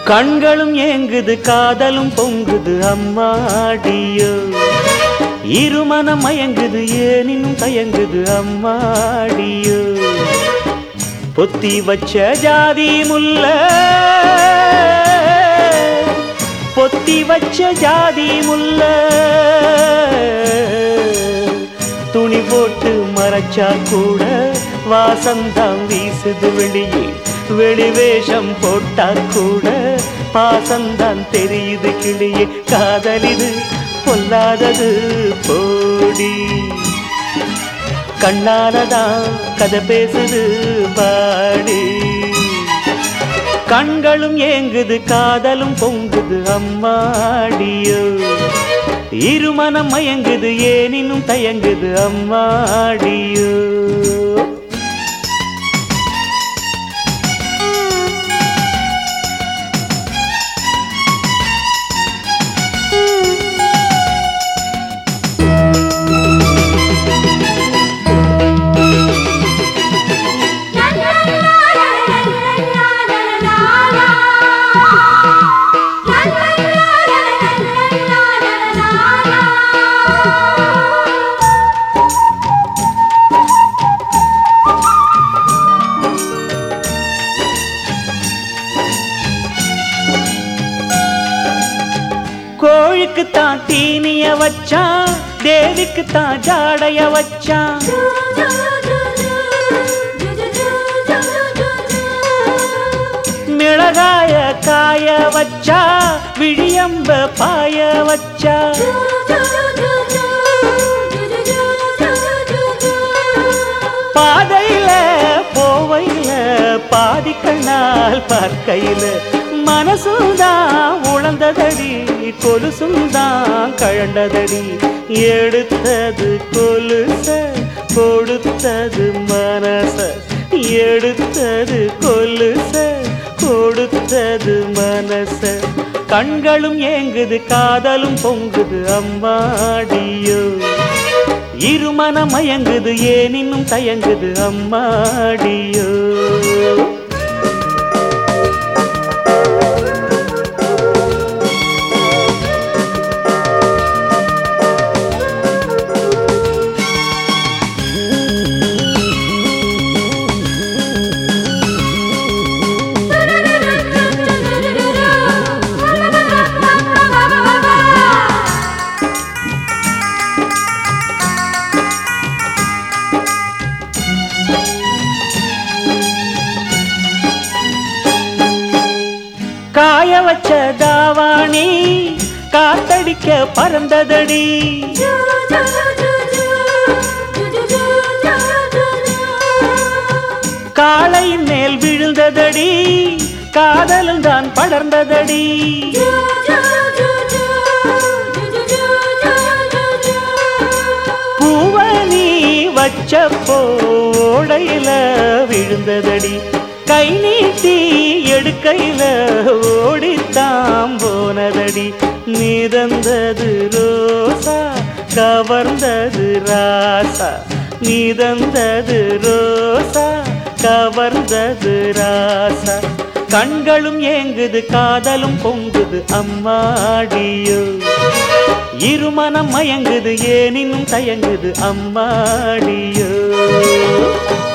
கண்களும் ஏங்குது காதலும் பொங்குது அம்மாடியோ இருமனம் மயங்குது ஏனினும் தயங்குது அம்மாடியோ பொத்தி வச்ச ஜாதி முல்ல பொத்தி வச்ச ஜாதி முல்ல துணி போட்டு மறைச்சா கூட வாசந்தான் வீசுது வெளியே வெளிவேஷம் போட்டா கூட பாசந்தான் தெரியுது கிளியே காதலிது பொல்லாதது போடி கண்ணாலதான் கதை பேசுது பாடி கண்களும் ஏங்குது காதலும் பொங்குது அம்மாடியோ இருமனம் மயங்குது ஏனினும் தயங்குது அம்மாடியோ கோழிக்கு தான் தீனிய வச்சான் தேவிக்கு தான் ஜாடைய வச்சான் மிளகாய காய வச்சா விழியம்ப பாய வச்சா பாதையில போவையில பாதி கண்ணால் பார்க்கையில மனசுதான் உழந்ததடி கொலுசுந்தான் கழண்டதடி எடுத்தது கொலுச கொடுத்தது மனச எடுத்தது கொலுச கொடுத்தது மனச கண்களும் ஏங்குது காதலும் பொங்குது அம்மாடியோ இருமனம் மயங்குது ஏனினும் தயங்குது அம்மாடியோ காய வச்ச தாவாணி காத்தடிக்க பறந்ததடி காளையின் மேல் விழுந்ததடி காதலும் தான் படர்ந்ததடி பூவனி வச்ச போடையில விழுந்ததடி கை நீட்டி எடுக்கையில ஓடித்தாம் போனதடி நீதந்தது ரோசா கவர்ந்தது ராசா நீதந்தது ரோசா கவர்ந்தது ராசா கண்களும் ஏங்குது காதலும் பொங்குது அம்மாடியோ இருமனம் மயங்குது ஏனினும் தயங்குது அம்மாடியோ